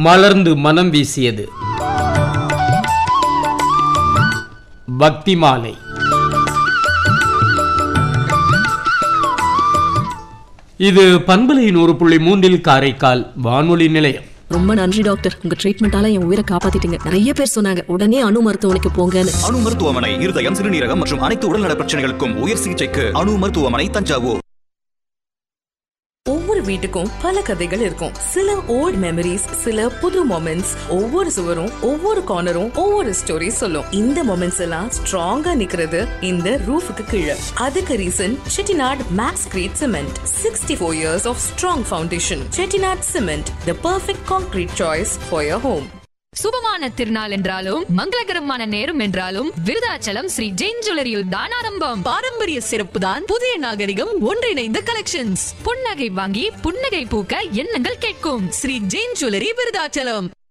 மலர்ந்து மனம் வீசியது பக்தி மாலை இது பண்பலை நூறு புள்ளி மூன்றில் காரைக்கால் வானொலி நிலையம் ரொம்ப நன்றி டாக்டர் உங்க ட்ரீட்மெண்டால என் உயிரை காப்பாத்திட்டீங்க நிறைய பேர் சொன்னாங்க உடனே அணு மருத்துவமனைக்கு போங்கன்னு அணு மருத்துவமனை இருதயம் சிறுநீரகம் மற்றும் அனைத்து உடல்நல பிரச்சனைகளுக்கும் உயர் சிகிச்சைக்கு அணு மருத்துவமனை தஞ்சாவூர் ஒவ்வொரு வீட்டுக்கும் பல கதைகள் இருக்கும் சில ஓல்ட் மெமரிஸ் சில புது மொமெண்ட்ஸ் ஒவ்வொரு சுவரும் ஒவ்வொரு கார்னரும் ஒவ்வொரு ஸ்டோரி சொல்லும் இந்த மொமெண்ட்ஸ் எல்லாம் ஸ்ட்ராங்கா நிக்கிறது இந்த ரூஃபுக்கு கீழே அதுக்கு reason Chettinad Maxcrete cement sixty four years of strong foundation Chettinad cement the perfect concrete choice for your home சுபமான திருநாள் என்றாலும் மங்களகரமான நேரம் என்றாலும் விருதாச்சலம் ஸ்ரீ ஜெயின் ஜுவல்லரியில் தான் ஆரம்பம் பாரம்பரிய சிறப்பு தான் புதிய நாகரிகம் ஒன்றிணைந்த கலெக்ஷன்ஸ் புன்னகை வாங்கி புன்னகை பூக்க எண்ணங்கள் கேட்கும் ஸ்ரீ ஜெயின் ஜுவல்லரி விருதாச்சலம்